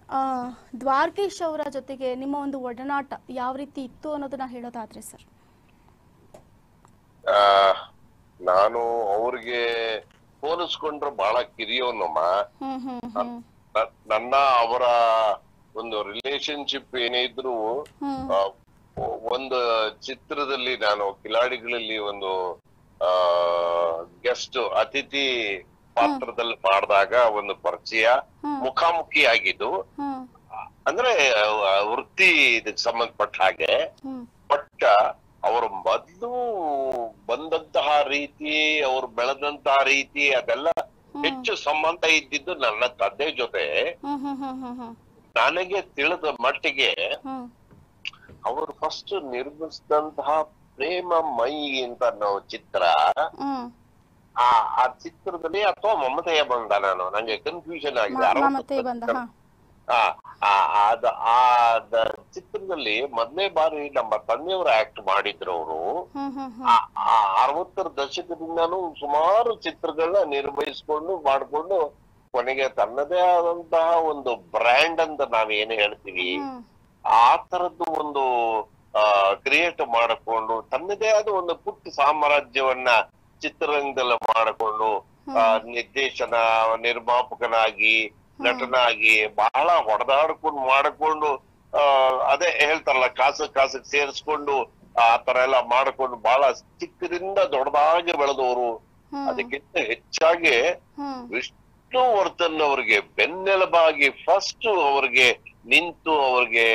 ಆ, ದ್ವಾರಕೀಶ್ ಅವರ ಜೊತೆಗೆ ನಿಮ್ಮ ಒಂದು ಒಡನಾಟ ಯಾವ ರೀತಿ ಇತ್ತು ಅನ್ನೋದನ್ನ ಹೇಳೋದಾದ್ರೆ ಸರ್ ಆ, ನಾನು ಅವ್ರಿಗೆ ಹೋಲಿಸ್ಕೊಂಡ್ರೆ ಬಹಳ ಕಿರಿಯೋನಮ್ಮ ಹ್ಮ್ ಹ್ಮ್ ಹ್ಮ್ ನ- ನನ್ನ ಅವರ ಒಂದು ರಿಲೇಶನ್ಶಿಪ್ ಏನೇ ಇದ್ರು ಹ್ಮ್ ಆ, ಒ- ಒಂದು ಚಿತ್ರದಲ್ಲಿ ನಾನು ಕಿಲಾಡಿಗಳಲ್ಲಿ ಒಂದು ಆ ಗೆಸ್ಟ್ ಅತಿಥಿ ಪಾತ್ರದಲ್ಲಿ ಮಾಡಿದಾಗ ಒಂದು ಪರಿಚಯ ಹ್ಮ್. ಮುಖಾಮುಖಿ ಆಗಿದ್ದು ಹ್ಮ್ ಅಂದ್ರೆ ಆ, ವೃತ್ತಿ ಇದಕ್ಕೆ ಸಂಬಂಧಪಟ್ಟ ಹಾಗೆ ಹ್ಮ್ ಬಟ್ ಅವರು ಮೊದ್ಲು ಬಂದಂತಹ ರೀತಿ ಅವ್ರು ಬೆಳೆದಂತಹ ರೀತಿ ಅದೆಲ್ಲ ಹೆಚ್ಚು ಸಂಬಂಧ ಇದ್ದಿದ್ದು ನನ್ನ ತಂದೆ ಜೊತೆ ಹ್ಮ್ ಹ್ಮ್ ಹ್ಮ್ ಹ್ಮ್ ಹ್ಮ್ ನನಗೆ ತಿಳಿದ ಮಟ್ಟಿಗೆ ಹ್ಮ್ ಅವರು ಫಸ್ಟ್ ನಿರ್ಮಿಸಿದಂತಹ ಪ್ರೇಮ ಮೈ ಅಂತ ನಾವು ಚಿತ್ರ ಹ್ಮ್ ಆ ಆ ಚಿತ್ರದಲ್ಲಿ ಅಥವಾ ಮಮತೆಯ ಬಂದ ನಾನು ನಂಗೆ ಕನ್ಫ್ಯೂಷನ್ ಆಗಿದೆ ಮ- ಅರವತ್ತು ಮಮತೆ ಬಂದ ಹಾ ಆ, ಆ, ಅದ ಆ ದ- ಚಿತ್ರದಲ್ಲಿ ಮೊದಲನೇ ಬಾರಿ ನಮ್ಮ ತಂದೆಯವರು ಆಕ್ಟ್ ಮಾಡಿದ್ರು ಅವರು ಹ್ಮ್ ಹ್ಮ್ ಹ್ಮ್ ಆ ಆ ಅರವತ್ತರ ದಶಕದಿಂದನೂ ಸುಮಾರು ಚಿತ್ರಗಳನ್ನ ನಿರ್ವಹಿಸ್ಕೊಂಡು ಮಾಡ್ಕೊಂಡು ಕೊನೆಗೆ ತನ್ನದೇ ಆದಂತಹ ಒಂದು ಬ್ರ್ಯಾಂಡ್ ಅಂತ ನಾವ್ ಏನ್ ಹೇಳ್ತೀವಿ ಹ್ಮ್ ಆ ತರದ್ದು ಒಂದು ಕ್ರಿಯೇಟ್ ಮಾಡಿಕೊಂಡು ತನ್ನದೇ ಆದ ಒಂದು ಪುಟ್ಟ ಸಾಮ್ರಾಜ್ಯವನ್ನ ಚಿತ್ರರಂಗದಲ್ಲಿ ಮಾಡಿಕೊಂಡು ಆ, ನಿರ್ದೇಶನ ನಿರ್ಮಾಪಕನಾಗಿ ನಟನಾಗಿ ಬಹಳ ಹೊಡೆದಾಡ್ಕೊಂಡು ಮಾಡಿಕೊಂಡು ಆ ಅದೇ ಹೇಳ್ತಾರಲ್ಲ ಕಾಸು ಕಾಸಕ್ ಸೇರಿಸ್ಕೊಂಡು ಆ ತರ ಎಲ್ಲ ಮಾಡಿಕೊಂಡು ಬಹಳ ಚಿಕ್ಕದಿಂದ ದೊಡ್ಡದಾಗಿ ಬೆಳೆದವರು ಹ್ಮ್ ಅದಕ್ಕಿಂತ ಹೆಚ್ಚಾಗಿ ಹ್ಮ್ ವಿಷ್ಣುವರ್ಧನ್ ಅವರಿಗೆ ಬೆನ್ನೆಲುಬಾಗಿ ಫಸ್ಟ್ ಅವರಿಗೆ ನಿಂತು ಅವರಿಗೆ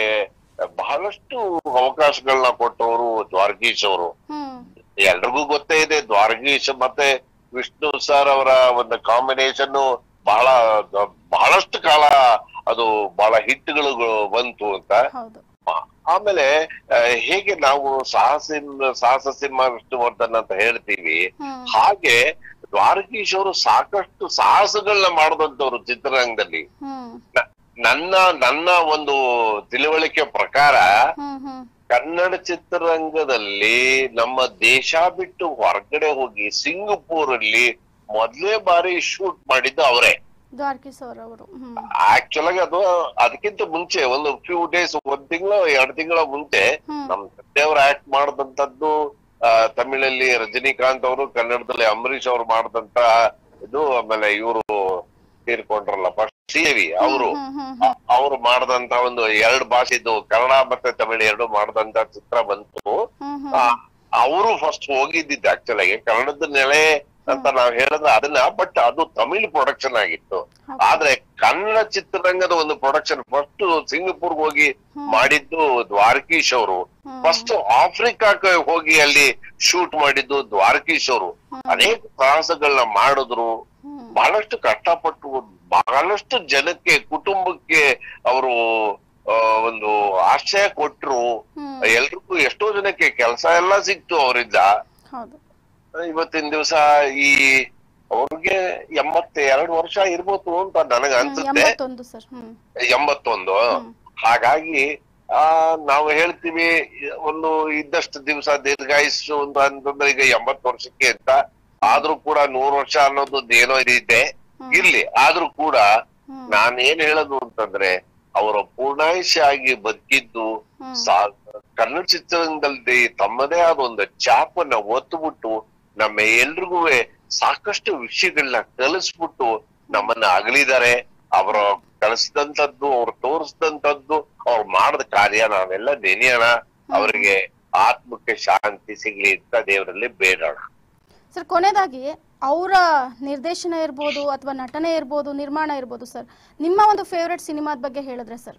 ಬಹಳಷ್ಟು ಅವಕಾಶಗಳನ್ನ ಕೊಟ್ಟವರು ದ್ವಾರಕೀಶ್ ಅವರು ಹ್ಮ್ ಎಲ್ರಿಗೂ ಗೊತ್ತೇ ಇದೆ ದ್ವಾರಕೀಶ್ ಮತ್ತೆ ವಿಷ್ಣು ಸರ್ ಅವರ ಒಂದು ಕಾಂಬಿನೇಷನ್ ಬಹಳ ಬಹಳಷ್ಟು ಕಾಲ ಅದು ಬಹಳ ಹಿಟ್ಗಳು ಬಂತು ಅಂತ ಹೌದು ಆ- ಆಮೇಲೆ ಆ, ಹೇಗೆ ನಾವು ಸಾಹಸ ಸಾಹಸ ಸಿಂಹ ವಿಷ್ಣುವರ್ಧನ್ ಅಂತ ಹೇಳ್ತೀವಿ ಹ್ಮ್ ಹಾಗೆ ದ್ವಾರಕೀಶ್ ಅವರು ಸಾಕಷ್ಟು ಸಾಹಸಗಳನ್ನ ಮಾಡಿದಂತವ್ರು ಚಿತ್ರರಂಗದಲ್ಲಿ ಹ್ಮ್ ನ- ನನ್ನ ನನ್ನ ಒಂದು ತಿಳುವಳಿಕೆ ಪ್ರಕಾರ ಹ್ಮ್ ಹ್ಮ್ ಕನ್ನಡ ಚಿತ್ರರಂಗದಲ್ಲಿ ನಮ್ಮ ದೇಶ ಬಿಟ್ಟು ಹೊರಗಡೆ ಹೋಗಿ ಸಿಂಗಪೂರ್ ಅಲ್ಲಿ ಮೊದಲೇ ಬಾರಿ ಶೂಟ್ ಮಾಡಿದ್ದು ಅವರೇ ದ್ವಾರಕೀಶ್ ಅವರ್ ಅವರು ಹ್ಮ್ ಆಕ್ಚುಲ್ ಆಗಿ ಅದು ಅದಕ್ಕಿಂತ ಮುಂಚೆ ಒಂದು ಫ್ಯೂ ಡೇಸ್ ಒಂದ್ ತಿಂಗಳು ಎರಡ್ ತಿಂಗಳ ಮುಂಚೆ ಹ್ಮ್ ನಮ್ ತಂದೆಯವರು ಆಕ್ಟ್ ಮಾಡಿದಂತದ್ದು ಆ, ತಮಿಳಲ್ಲಿ ರಜನಿಕಾಂತ್ ಅವರು ಕನ್ನಡದಲ್ಲಿ ಅಂಬರೀಷ್ ಅವರು ಮಾಡಿದಂತ ಇದು ಆಮೇಲೆ ಇವರು ತೀರ್ಕೊಂಡ್ರಲ್ಲ ಫಸ್ಟ್ ಶ್ರೀದೇವಿ ಅವರು ಹ್ಮ್ ಹ್ಮ್ ಹ್ಮ್ ಅವರು ಮಾಡಿದಂತ ಒಂದು ಎರಡು ಭಾಷೆದು ಕನ್ನಡ ಮತ್ತೆ ತಮಿಳು ಎರಡು ಮಾಡಿದಂತ ಚಿತ್ರ ಬಂತು ಹ್ಮ್ ಹ್ಮ್ ಅವರು ಫಸ್ಟ್ ಹೋಗಿದ್ದಿದ್ದು ಆಕ್ಚುಲ್ ಆಗಿ ಕನ್ನಡದ ನೆಲೆ ಅಂತ ನಾವ್ ಹೇಳಿದ್ರೆ ಅದನ್ನ ಬಟ್ ಅದು ತಮಿಳ್ ಪ್ರೊಡಕ್ಷನ್ ಆಗಿತ್ತು ಹೌದು. ಆದ್ರೆ ಕನ್ನಡ ಚಿತ್ರರಂಗದ ಒಂದು ಪ್ರೊಡಕ್ಷನ್ ಫಸ್ಟ್ ಸಿಂಗಪುರ್ ಹೋಗಿ ಮಾಡಿದ್ದು ದ್ವಾರಕೀಶ್ ಅವರು ಹ್ಮ್. ಫಸ್ಟ್ ಆಫ್ರಿಕಾಕ್ಕೆ ಹೋಗಿ ಅಲ್ಲಿ ಶೂಟ್ ಮಾಡಿದ್ದು ದ್ವಾರಕೀಶ್ ಅವರು ಅನೇಕ ಸಾಹಸಗಳನ್ನ ಮಾಡಿದ್ರು ಹ್ಮ್ ಬಹಳಷ್ಟು ಕಷ್ಟಪಟ್ಟು ಬಹಳಷ್ಟು ಜನಕ್ಕೆ ಕುಟುಂಬಕ್ಕೆ ಅವರು ಒಂದು ಆಶ್ರಯ ಕೊಟ್ರು ಹ್ಮ್ ಎಲ್ರಿಗೂ ಎಷ್ಟೋ ಜನಕ್ಕೆ ಕೆಲಸ ಎಲ್ಲ ಸಿಕ್ತು ಅವರಿಂದ ಹೌದು ಇವತ್ತಿನ ದಿವಸ ಈ ಅವ್ರಿಗೆ ಎಂಬತ್ತ ಎರಡು ವರ್ಷ ಇರ್ಬೋದು ಅಂತ ನನಗ ಹ್ಮ್, ಅನ್ಸುತ್ತೆ ಎಂಬತ್ತೊಂದು ಸರ್ ಹ್ಮ್ ಎಂಬತ್ತೊಂದು ಹ್ಮ್. ಹಾಗಾಗಿ ಆ ನಾವು ಹೇಳ್ತೀವಿ ಒಂದು ಇದ್ದಷ್ಟು ದಿವಸ ದೀರ್ಘಾಯುಷು ಅಂತ ಅಂತಂದ್ರೆ ಈಗ ಎಂಬತ್ತು ವರ್ಷಕ್ಕೆ ಅಂತ ಆದ್ರೂ ಕೂಡ ನೂರು ವರ್ಷ ಅನ್ನೋದು ಏನೋ ಇದೆ ಹ್ಮ್. ಇರ್ಲಿ ಆದ್ರೂ ಕೂಡ ಹ್ಮ್. ನಾನ್ ಏನ್ ಹೇಳೋದು ಅಂತಂದ್ರೆ ಅವರ ಪೂರ್ಣಾಯುಷ್ಯಾಗಿ ಬದುಕಿದ್ದು ಹ್ಮ್. ಸಾ- ಕನ್ನಡ ಚಿತ್ರರಂಗದಲ್ಲಿ ತಮ್ಮದೇ ಆದ ಒಂದು ಚಾಪನ್ನ ಒತ್ತುಬಿಟ್ಟು ನಮ್ಮ ಎಲ್ರಿಗೂ ಸಾಕಷ್ಟು ವಿಷಯಗಳನ್ನ ಕಲಿಸ್ಬಿಟ್ಟು ನಮ್ಮನ್ನ ಅಗಲಿದ್ದಾರೆ ಅವರ ಕಲಿಸಿದಂತದ್ದು ಅವ್ರು ತೋರಿಸಿದಂತದ್ದು ಅವ್ರು ಮಾಡಿದ ಕಾರ್ಯ ನಾವೆಲ್ಲ ನೆನೆಯೋಣ ಅವರಿಗೆ ಆತ್ಮಕ್ಕೆ ಶಾಂತಿ ಸಿಗ್ಲಿ ಅಂತ ದೇವರಲ್ಲಿ ಬೇಡೋಣ ಸರ್ ಕೊನೆಯದಾಗಿ ಅವರ ನಿರ್ದೇಶನ ಇರ್ಬೋದು ಅಥವಾ ನಟನೆ ಇರ್ಬೋದು ನಿರ್ಮಾಣ ಇರ್ಬೋದು ಸರ್ ನಿಮ್ಮ ಒಂದು ಫೇವ್ರೆಟ್ ಸಿನಿಮಾದ ಬಗ್ಗೆ ಹೇಳಿದ್ರೆ ಸರ್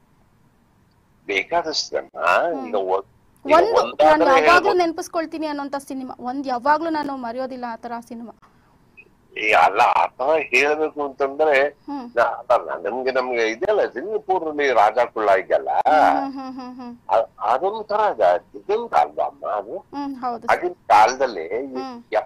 ಬೇಕಾದಷ್ಟು ಜನ ಈಗ ಒ- ಈಗ ಒಂದು ನಾನು ಒಂದಾದ್ರೆ ಯಾವಾಗ್ಲೂ ಹೇಳ್ಬೋದು. ನೆನಪಿಸ್ಕೊಳ್ತೀನಿ ಅನ್ನೋಂಥ ಸಿನಿಮಾ ಒಂದ್ ಯಾವಾಗ್ಲೂ ನಾನು ಮರೆಯೋದಿಲ್ಲ ಆ ತರ ಸಿನಿಮಾ ಈ ಅಲ್ಲ ಆತರ ಹೇಳ್ಬೇಕು ಅಂತಂದ್ರೆ ಹ್ಮ್ ನಾ- ಅಲ್ಲ ನಮ್ಗೆ ನಮ್ಗೆ ಇದೆಲ್ಲ ಸಿಂಗಪುರ್ ಅಲ್ಲಿ ರಾಜ ಕುಳ್ಳ ಇದೆಯಲ್ಲ ಹ್ಮ್ ಹ್ಮ್ ಹ್ಮ್ ಹ್ಮ್ ಅ- ಅದೊಂಥರ ಇದನ್ ಅಲ್ವಾ ಅಮ್ಮ ಅದು ಹ್ಮ್ ಹೌದು ಸರ್ ಆಗಿನ ಕಾಲದಲ್ಲಿ ಈ ಹ್ಮ್.